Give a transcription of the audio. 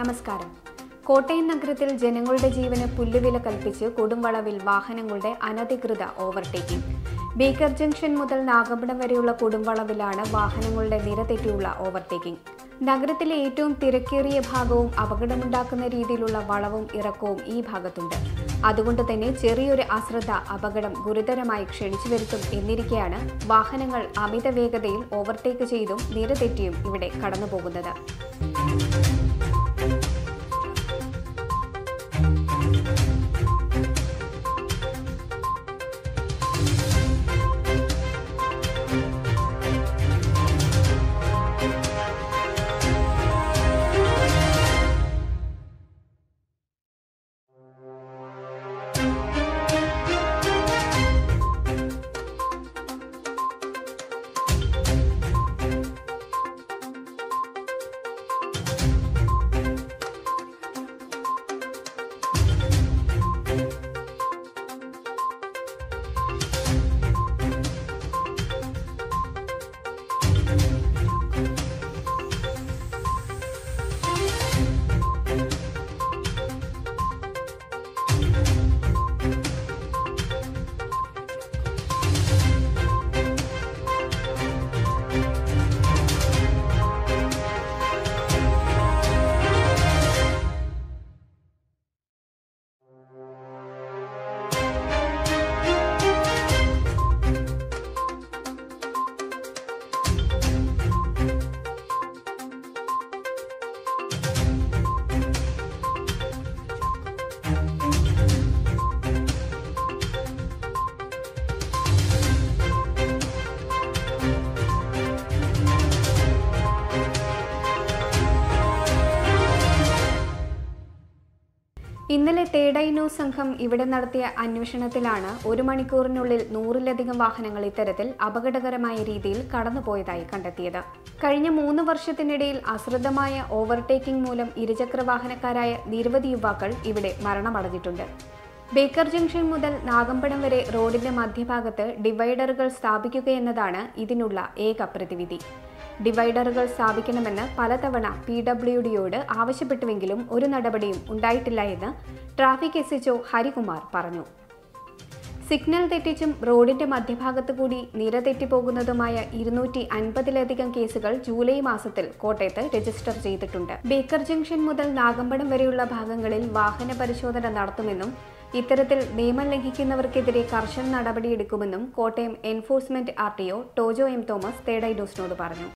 നമസ്കാരം കോട്ടയം നഗരത്തിൽ ജനങ്ങളുടെ ജീവന് പുല്ലുവില കൽപ്പിച്ച് കൊടുംവളവിൽ വാഹനങ്ങളുടെ അനധികൃത ഓവർടേക്കിംഗ് ബേക്കർ ജംഗ്ഷൻ മുതൽ നാഗമ്പടം വരെയുള്ള കൊടുംവളവിലാണ് വാഹനങ്ങളുടെ നിര തെറ്റിയുള്ള ഓവർടേക്കിംഗ് നഗരത്തിലെ ഏറ്റവും തിരക്കേറിയ ഭാഗവും അപകടമുണ്ടാക്കുന്ന രീതിയിലുള്ള വളവും ഇറക്കവും ഈ ഭാഗത്തുണ്ട് അതുകൊണ്ട് തന്നെ ചെറിയൊരു അശ്രദ്ധ അപകടം ഗുരുതരമായി ക്ഷണിച്ചു വരുത്തും എന്നിരിക്കെയാണ് വാഹനങ്ങൾ അമിത വേഗതയിൽ ഓവർടേക്ക് ചെയ്തും നിര തെറ്റിയും ഇവിടെ കടന്നുപോകുന്നത് ഇന്നലെ തേടൈ ന്യൂസ് സംഘം ഇവിടെ നടത്തിയ അന്വേഷണത്തിലാണ് ഒരു മണിക്കൂറിനുള്ളിൽ നൂറിലധികം വാഹനങ്ങൾ ഇത്തരത്തിൽ അപകടകരമായ രീതിയിൽ കടന്നുപോയതായി കണ്ടെത്തിയത് കഴിഞ്ഞ മൂന്ന് വർഷത്തിനിടയിൽ അശ്രദ്ധമായ ഓവർടേക്കിംഗ് മൂലം ഇരുചക്ര വാഹനക്കാരായ നിരവധി യുവാക്കൾ ഇവിടെ മരണമടഞ്ഞിട്ടുണ്ട് ബേക്കർ ജംഗ്ഷൻ മുതൽ നാഗമ്പടം വരെ റോഡിന്റെ മധ്യഭാഗത്ത് ഡിവൈഡറുകൾ സ്ഥാപിക്കുകയെന്നതാണ് ഇതിനുള്ള ഏക പ്രതിവിധി ഡിവൈഡറുകൾ സ്ഥാപിക്കണമെന്ന് പലതവണ പി ഡബ്ല്യു ഡിയോട് ആവശ്യപ്പെട്ടുവെങ്കിലും ഒരു നടപടിയും ഉണ്ടായിട്ടില്ല എന്ന് ട്രാഫിക് എസ് എച്ച്ഒ ഹരികുമാർ പറഞ്ഞു സിഗ്നൽ തെറ്റിച്ചും റോഡിന്റെ മധ്യഭാഗത്ത് കൂടി നിര തെറ്റിപ്പോകുന്നതുമായ ഇരുന്നൂറ്റി അൻപതിലധികം കേസുകൾ ജൂലൈ മാസത്തിൽ കോട്ടയത്ത് രജിസ്റ്റർ ചെയ്തിട്ടുണ്ട് ബേക്കർ ജംഗ്ഷൻ മുതൽ നാഗമ്പടം വരെയുള്ള ഭാഗങ്ങളിൽ വാഹന പരിശോധന നടത്തുമെന്നും ഇത്തരത്തിൽ നിയമം ലംഘിക്കുന്നവർക്കെതിരെ കർശന നടപടിയെടുക്കുമെന്നും Kottayam enforcement R T O Tojo M Thomas തേടൈ ന്യൂസിനോട് പറഞ്ഞു